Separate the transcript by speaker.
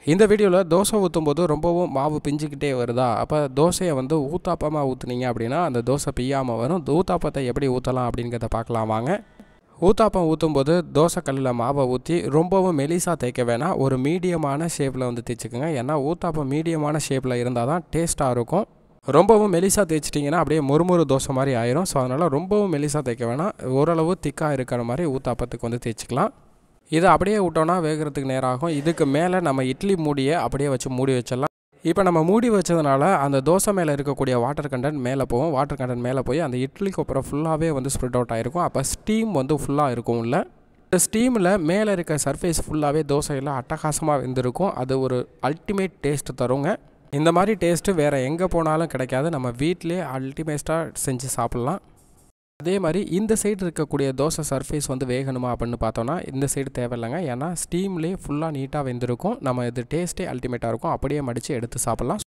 Speaker 1: இந்த வீடியோவில் தோசை ஊற்றும் போது ரொம்பவும் மாவு பிஞ்சுக்கிட்டே வருதா அப்போ தோசையை வந்து ஊத்தாப்பமாக ஊற்றுனீங்க அப்படின்னா அந்த தோசை பிய்யாமல் வரும் ஊத்தாப்பத்தை எப்படி ஊற்றலாம் அப்படிங்கிறத பார்க்கலாம் வாங்க ஊத்தாப்பம் ஊற்றும்போது தோசை கல்லில் மாவை ஊற்றி ரொம்பவும் மெலிசாக தேய்க்க வேணாம் ஒரு மீடியமான ஷேப்பில் வந்து தேய்ச்சிக்கோங்க ஏன்னா ஊத்தாப்பம் மீடியமான ஷேப்பில் இருந்தால் தான் டேஸ்ட்டாக இருக்கும் ரொம்பவும் மெலிசாக தேய்ச்சிட்டிங்கன்னா அப்படியே மொறுமொறு தோசை மாதிரி ஆயிரும் ஸோ அதனால் ரொம்பவும் மெலிசாக தேய்க்க வேணாம் ஓரளவு திக்காக இருக்கிற மாதிரி ஊத்தாப்பத்துக்கு வந்து தேய்ச்சிக்கலாம் இதை அப்படியே விட்டோன்னா வேகிறதுக்கு நேரம் ஆகும் இதுக்கு மேலே நம்ம இட்லி மூடியை அப்படியே வச்சு மூடி வச்சிடலாம் இப்போ நம்ம மூடி வச்சதுனால அந்த தோசை மேலே இருக்கக்கூடிய வாட்டர் கண்டென்ட் மேலே போகும் வாட்டர் கண்டென்ட் மேலே போய் அந்த இட்லி கொப்பரை ஃபுல்லாகவே வந்து ஸ்ப்ரெட் அவுட் ஆகிருக்கும் அப்போ ஸ்டீம் வந்து ஃபுல்லாக இருக்கும் உள்ள இந்த ஸ்டீமில் மேலே இருக்க சர்ஃபேஸ் ஃபுல்லாகவே தோசையில் அட்டகாசமாக வெந்திருக்கும் அது ஒரு அல்டிமேட் டேஸ்ட் தருங்க இந்த மாதிரி டேஸ்ட்டு வேறு எங்கே போனாலும் கிடைக்காது நம்ம வீட்டிலே அல்டிமேட்டாக செஞ்சு சாப்பிட்லாம் அதே மாதிரி இந்த சைடு இருக்கக்கூடிய தோசை சர்ஃபேஸ் வந்து வேகணுமா அப்படின்னு பார்த்தோன்னா இந்த சைடு தேவையில்லைங்க ஏன்னா ஸ்டீம்லேயே ஃபுல்லாக நீட்டாக வெந்திருக்கும் நம்ம இது டேஸ்ட்டே அல்டிமேட்டாக இருக்கும் அப்படியே மடித்து எடுத்து சாப்பிட்லாம்